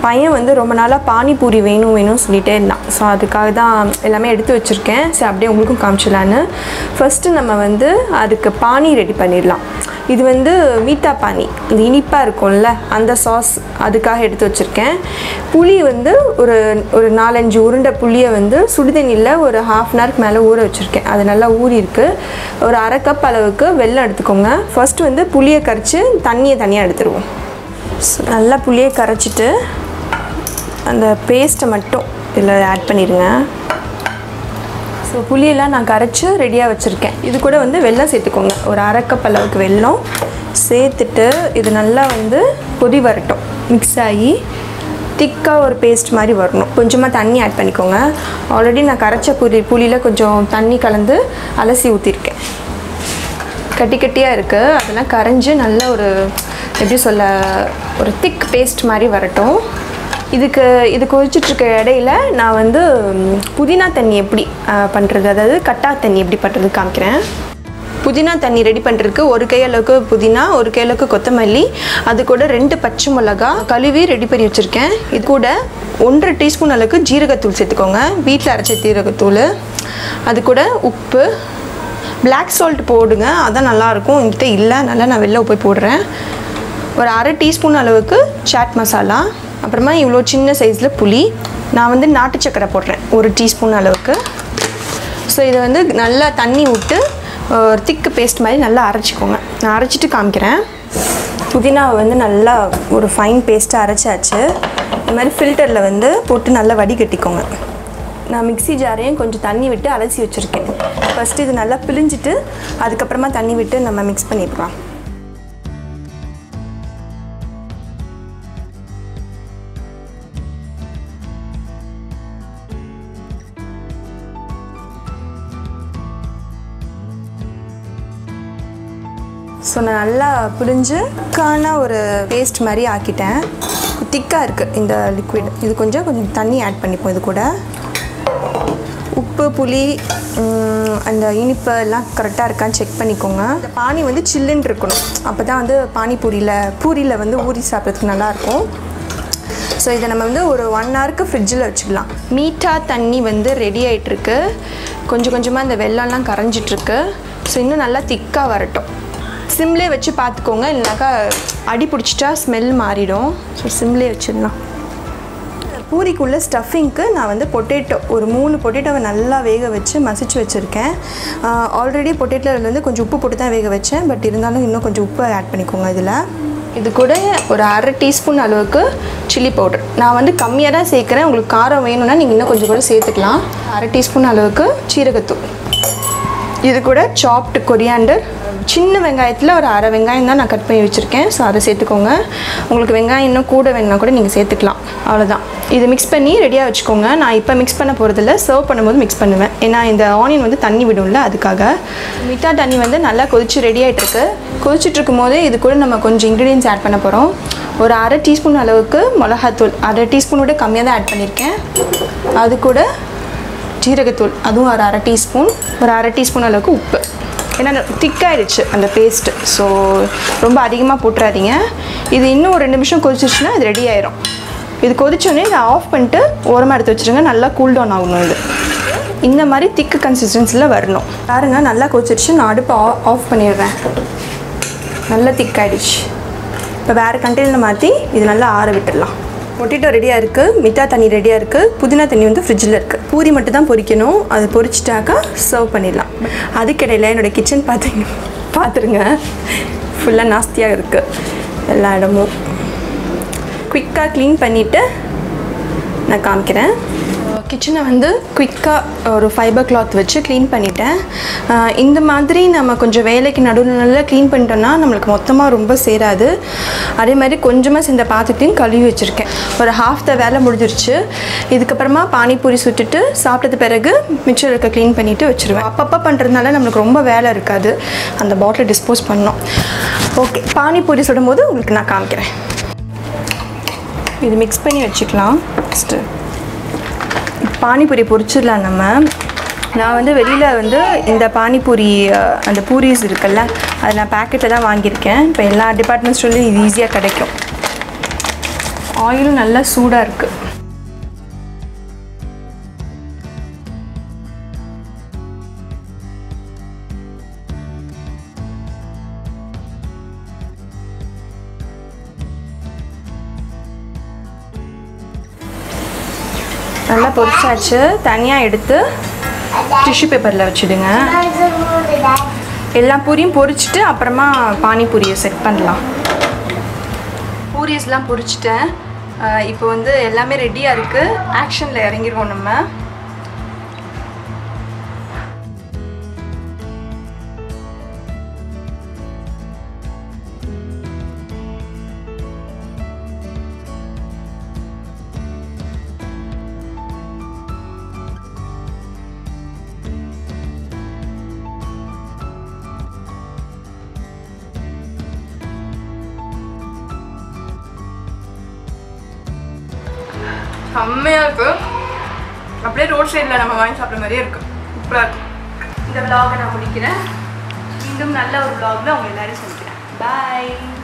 பையன் வந்து ரொம்ப நாளாக பானிபூரி வேணும் வேணும்னு சொல்லிட்டே இருந்தான் ஸோ அதுக்காக தான் எல்லாமே எடுத்து வச்சுருக்கேன் சரி அப்படியே உங்களுக்கும் காமிச்சிடலான்னு ஃபஸ்ட்டு நம்ம வந்து அதுக்கு பானி ரெடி பண்ணிடலாம் இது வந்து மீட்டா பானி இந்த இனிப்பாக இருக்கும்ல அந்த சாஸ் அதுக்காக எடுத்து வச்சுருக்கேன் புளி வந்து ஒரு ஒரு நாலஞ்சு உருண்டை புளியை வந்து சுடுதண்ணியில் ஒரு ஹாஃப் அன் ஹவருக்கு மேலே ஊற வச்சுருக்கேன் அது நல்லா ஊறி இருக்கு ஒரு அரை கப் அளவுக்கு வெல்லம் எடுத்துக்கோங்க ஃபர்ஸ்ட் வந்து புளியை கரைச்சி தண்ணியை தனியாக எடுத்துருவோம் So, நல்லா புளியை கரைச்சிட்டு அந்த பேஸ்ட்டை மட்டும் இதில் ஆட் பண்ணிடுங்க ஸோ புளியெல்லாம் நான் கரைச்சி ரெடியாக வச்சுருக்கேன் இது கூட வந்து வெல்லம் சேர்த்துக்கோங்க ஒரு அரை கப் அளவுக்கு வெல்லம் சேர்த்துட்டு இது நல்லா வந்து கொதி வரட்டும் மிக்ஸ் ஆகி திக்காக ஒரு பேஸ்ட் மாதிரி வரணும் கொஞ்சமாக தண்ணி ஆட் பண்ணிக்கோங்க ஆல்ரெடி நான் கரைச்ச புளி புளியில் கொஞ்சம் தண்ணி கலந்து அலசி ஊற்றிருக்கேன் கட்டி கட்டியாக இருக்குது அதெல்லாம் கரைஞ்சி நல்ல ஒரு எப்படி சொல்ல ஒரு திக் பேஸ்ட் மாதிரி வரட்டும் இதுக்கு இது கொதிச்சிட்ருக்க இடையில நான் வந்து ம், புதினா தண்ணி எப்படி பண்ணுறது அதாவது கட்டா தண்ணி எப்படி பண்ணுறது காமிக்கிறேன் புதினா தண்ணி ரெடி பண்ணுறதுக்கு ஒரு கை அளவுக்கு புதினா ஒரு கை அளவுக்கு கொத்தமல்லி அது கூட ரெண்டு பச்சை மிளகா கழுவி ரெடி பண்ணி வச்சுருக்கேன் இது கூட ஒன்றரை டீஸ்பூன் அளவுக்கு ஜீரகத்தூள் சேர்த்துக்கோங்க வீட்டில் அரைச்ச ஜீரகத்தூள் அது கூட உப்பு Black salt போடுங்க அதான் நல்லாயிருக்கும் என்கிட்ட இல்லை நல்லா நான் வெளில போய் போடுறேன் ஒரு அரை டீஸ்பூன் அளவுக்கு சாட் மசாலா அப்புறமா இவ்வளோ சின்ன சைஸில் புளி நான் வந்து நாட்டு சக்கரை போடுறேன் ஒரு டீஸ்பூன் அளவுக்கு ஸோ இதை வந்து நல்லா தண்ணி விட்டு ஒரு திக்கு பேஸ்ட் மாதிரி நல்லா அரைச்சிக்கோங்க நான் அரைச்சிட்டு காமிக்கிறேன் புதினாவை வந்து நல்லா ஒரு ஃபைன் பேஸ்ட்டாக அரைச்சாச்சு இந்த மாதிரி ஃபில்டரில் வந்து போட்டு நல்லா வடிகட்டிக்கோங்க நான் மிக்ஸி ஜாரையும் கொஞ்சம் தண்ணி விட்டு அலசி வச்சுருக்கேன் ஃபஸ்ட்டு இது நல்லா பிழிஞ்சிட்டு அதுக்கப்புறமா தண்ணி விட்டு நம்ம மிக்ஸ் பண்ணிடலாம் ஸோ நான் நல்லா புழிஞ்சு கான ஒரு பேஸ்ட் மாதிரி ஆக்கிட்டேன் திக்காக இருக்குது இந்த லிக்விட் இது கொஞ்சம் கொஞ்சம் தண்ணி ஆட் பண்ணிப்போம் இது கூட உப்பு புளி ம், அந்த இனிப்பு எல்லாம் கரெக்டாக இருக்கான்னு செக் பண்ணிக்கோங்க இந்த பானி வந்து சில்லுன்னு இருக்கணும் அப்போ தான் வந்து பானிபூரியில் பூரியில் வந்து ஊறி சாப்பிட்றதுக்கு நல்லாயிருக்கும் ஸோ இதை நம்ம வந்து ஒரு ஒன் ஹவருக்கு ஃப்ரிட்ஜில் வச்சுக்கலாம் மீட்டா தண்ணி வந்து ரெடி ஆகிட்டுருக்கு கொஞ்சம் கொஞ்சமாக இந்த வெள்ளம்லாம் கரைஞ்சிட்ருக்கு ஸோ இன்னும் நல்லா திக்காக வரட்டும் சிம்லே வச்சு பார்த்துக்கோங்க இல்லைனாக்கா அடி பிடிச்சிட்டா ஸ்மெல் மாறிடும் ஸோ சிம்லே வச்சிடலாம் பூரிக்குள்ள ஸ்டஃபிங்க்கு நான் வந்து பொட்டேட்டோ ஒரு மூணு பொட்டேட்டோவை நல்லா வேக வச்சு மசிச்சு வச்சுருக்கேன் ஆல்ரெடி பொட்டேட்டோவில் வந்து கொஞ்சம் உப்பு போட்டு தான் வேக வச்சேன் பட் இருந்தாலும் இன்னும் கொஞ்சம் உப்பு ஆட் பண்ணிக்கோங்க இதில் இது கூட ஒரு அரை டீஸ்பூன் அளவுக்கு சில்லி பவுடர் நான் வந்து கம்மியாக தான் சேர்க்குறேன் உங்களுக்கு காரம் வேணும்னா நீங்கள் இன்னும் கொஞ்சம் கூட சேர்த்துக்கலாம் அரை டீஸ்பூன் அளவுக்கு சீரகத்தூள் இது கூட சாப்டு கொரியாண்டர் சின்ன வெங்காயத்தில் ஒரு அரை வெங்காயம் தான் நான் கட் பண்ணி வச்சுருக்கேன் ஸோ அதை சேர்த்துக்கோங்க உங்களுக்கு வெங்காயம் இன்னும் கூட வேணும்னா கூட நீங்கள் சேர்த்துக்கலாம் அவ்வளோதான் இது மிக்ஸ் பண்ணி ரெடியாக வச்சுக்கோங்க நான் இப்போ மிக்ஸ் பண்ண போகிறதில்ல சர்வ் பண்ணும்போது மிக்ஸ் பண்ணுவேன் ஏன்னா இந்த ஆனியன் வந்து தண்ணி விடும்ல அதுக்காக மிட்டா தண்ணி வந்து நல்லா கொதிச்சு ரெடி ஆகிட்டுருக்கு கொதிச்சுட்டு இருக்கும்போது இது கூட நம்ம கொஞ்சம் இன்க்ரீடியன்ஸ் ஆட் பண்ண போகிறோம் ஒரு அரை டீஸ்பூன் அளவுக்கு மிளகாத்தூள் அரை டீஸ்பூனோட கம்மியாக தான் ஆட் பண்ணியிருக்கேன் அது கூட ஜீரகத்தூள் அதுவும் ஒரு அரை டீஸ்பூன் ஒரு அரை டீஸ்பூன் அளவுக்கு உப்பு ஏன்னா திக்காயிடுச்சு அந்த பேஸ்ட்டு ஸோ ரொம்ப அதிகமாக போட்டுறாதீங்க இது இன்னும் ஒரு ரெண்டு நிமிஷம் கொதிச்சிருச்சுன்னா இது ரெடி ஆயிரும் இது கொதிச்சோடனே இதை ஆஃப் பண்ணிட்டு ஓரமாக எடுத்து வச்சுருங்க நல்லா கூல் டவுன் ஆகணும் இது இந்த மாதிரி திக்கு கன்சிஸ்டன்சியில் வரணும் பாருங்க நல்லா கொதிச்சிருச்சு நான் அடுப்பை ஆஃப் பண்ணிடுறேன் நல்லா திக்காயிடுச்சு இப்போ வேறு கண்டெய்னர் மாற்றி இது நல்லா ஆற விட்டுடலாம் பொட்டேட்டோ ரெடியாக இருக்குது மிட்டா தண்ணி ரெடியாக இருக்குது புதினா தண்ணி வந்து ஃப்ரிட்ஜில் இருக்குது பூரி மட்டும் தான் பொரிக்கணும் அது பொரிச்சிட்டாக்கா சர்வ் பண்ணிடலாம் அதுக்கிடையில் என்னோடய கிச்சன் பார்த்தீங்க பார்த்துருங்க ஃபுல்லாக நாஸ்தியாக இருக்குது எல்லா இடமும் குயிக்காக க்ளீன் பண்ணிவிட்டு நான் காமிக்கிறேன் கிச்சனை வந்து குயிக்காக ஒரு ஃபைபர் கிளாத் வச்சு க்ளீன் பண்ணிட்டேன் அஹ் இந்த மாதிரி நம்ம கொஞ்சம் வேலைக்கு நடுவில் நல்லா க்ளீன் பண்ணிட்டோம்னா நம்மளுக்கு மொத்தமாக ரொம்ப சேராது அதே மாதிரி கொஞ்சமாக சேர்ந்த பாத்திரத்தையும் கழுவி வச்சுருக்கேன் ஒரு ஹாஃப் த வேலை முடிஞ்சிருச்சு இதுக்கப்புறமா பானிபூரி சுட்டுட்டு சாப்பிட்டது பிறகு மிச்சம் இருக்க க்ளீன் பண்ணிவிட்டு வச்சுருவேன் அப்பப்போ பண்ணுறதுனால நம்மளுக்கு ரொம்ப வேலை இருக்காது அந்த பாட்டிலை டிஸ்போஸ் பண்ணோம் ஓகே பானிபூரி சுடும்போது உங்களுக்கு நான் காமிக்கிறேன் இது மிக்ஸ் பண்ணி வச்சுக்கலாம் ஃபஸ்ட்டு பானிபூரி பொரிச்சிடலாம் நம்ம நான் வந்து வெளியில் வந்து இந்த பானிபூரி அஹ், அந்த பூரிஸ் இருக்குல்ல அது நான் பேக்கெட்டில் தான் வாங்கியிருக்கேன் இப்போ எல்லா டிபார்ட்மெண்ட் ஸ்டோர்லையும் இது ஈஸியாக கிடைக்கும் ஆயிலும் நல்லா சூடாக இருக்குது நல்லா பொரிச்சாச்சு தனியாக எடுத்து டிஷ்யூ பேப்பரில் வச்சுடுங்க எல்லா பூரியும் பொரிச்சிட்டு அப்புறமா பானிபூரியை செட் பண்ணலாம் பூரிஸ்லாம் பொரிச்சிட்டேன் அஹ் இப்போ வந்து எல்லாமே ரெடியாக இருக்குது ஆக்ஷனில் இறங்கிடுவோம் நம்ம செம்மையாக இருக்கு அப்படியே ரோட் சைடில் நம்ம வாங்கி சாப்பிட்ற மாதிரியே இருக்கு சூப்பராக இருக்கு இந்த விலாகை நான் முடிக்கிறேன் மீண்டும் நல்ல ஒரு விலாகில் உங்க எல்லாரும் சந்திக்கிறேன் பாய்